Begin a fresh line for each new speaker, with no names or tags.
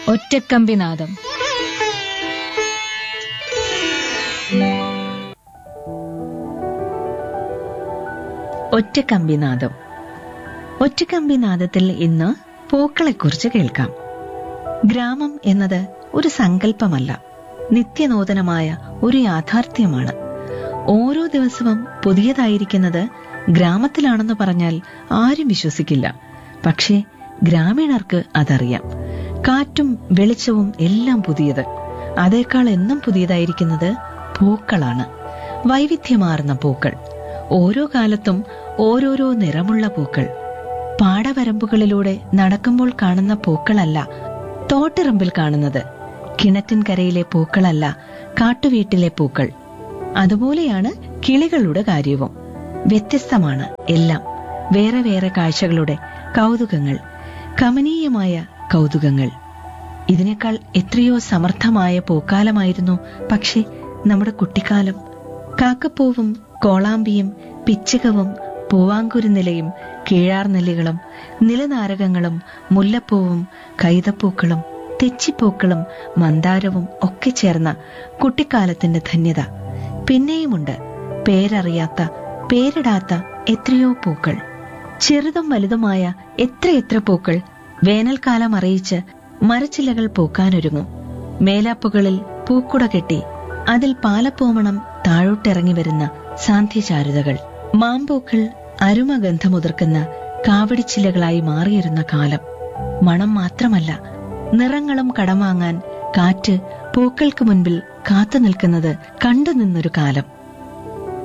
ഒറ്റക്കമ്പിനാദം
ഒറ്റക്കമ്പിനാദം ഒറ്റക്കമ്പിനാദത്തിൽ ഇന്ന് പൂക്കളെക്കുറിച്ച് കേൾക്കാം ഗ്രാമം എന്നത് ഒരു സങ്കല്പമല്ല നിത്യനൂതനമായ ഒരു യാഥാർത്ഥ്യമാണ് ഓരോ ദിവസവും പുതിയതായിരിക്കുന്നത് ഗ്രാമത്തിലാണെന്ന് പറഞ്ഞാൽ ആരും വിശ്വസിക്കില്ല പക്ഷേ ഗ്രാമീണർക്ക് അതറിയാം കാറ്റും വെളിച്ചവും എല്ലാം പുതിയത് അതേക്കാൾ എന്നും പുതിയതായിരിക്കുന്നത് പൂക്കളാണ് വൈവിധ്യമാർന്ന പൂക്കൾ ഓരോ കാലത്തും ഓരോരോ നിറമുള്ള പൂക്കൾ പാടവരമ്പുകളിലൂടെ നടക്കുമ്പോൾ കാണുന്ന പൂക്കളല്ല തോട്ടിറമ്പിൽ കാണുന്നത് കിണറ്റിൻകരയിലെ പൂക്കളല്ല കാട്ടുവീട്ടിലെ പൂക്കൾ അതുപോലെയാണ് കിളികളുടെ കാര്യവും വ്യത്യസ്തമാണ് എല്ലാം വേറെ വേറെ കാഴ്ചകളുടെ കൗതുകങ്ങൾ കമനീയമായ കൗതുകങ്ങൾ ഇതിനേക്കാൾ എത്രയോ സമർത്ഥമായ പൂക്കാലമായിരുന്നു പക്ഷേ നമ്മുടെ കുട്ടിക്കാലം കാക്കപ്പൂവും കോളാമ്പിയും പിച്ചകവും പൂവാങ്കുരുനിലയും കീഴാർനെല്ലികളും നിലനാരകങ്ങളും മുല്ലപ്പൂവും കൈതപ്പൂക്കളും തെച്ചിപ്പൂക്കളും മന്ദാരവും ഒക്കെ ചേർന്ന കുട്ടിക്കാലത്തിന്റെ ധന്യത പിന്നെയുമുണ്ട് പേരറിയാത്ത പേരിടാത്ത എത്രയോ പൂക്കൾ ചെറുതും വലുതുമായ എത്രയെത്ര പൂക്കൾ വേനൽക്കാലം അറിയിച്ച് മരച്ചില്ലകൾ പൂക്കാനൊരുങ്ങും മേലാപ്പുകളിൽ പൂക്കുട കെട്ടി അതിൽ പാലപ്പൂമണം താഴോട്ടിറങ്ങി വരുന്ന സാന്ധ്യചാരുതകൾ മാമ്പൂക്കൾ അരുമഗന്ധമുതിർക്കുന്ന കാവടിച്ചില്ലകളായി മാറിയിരുന്ന കാലം മണം മാത്രമല്ല നിറങ്ങളും കടം വാങ്ങാൻ കാറ്റ് പൂക്കൾക്ക് മുൻപിൽ കാത്തു നിൽക്കുന്നത് കണ്ടു നിന്നൊരു കാലം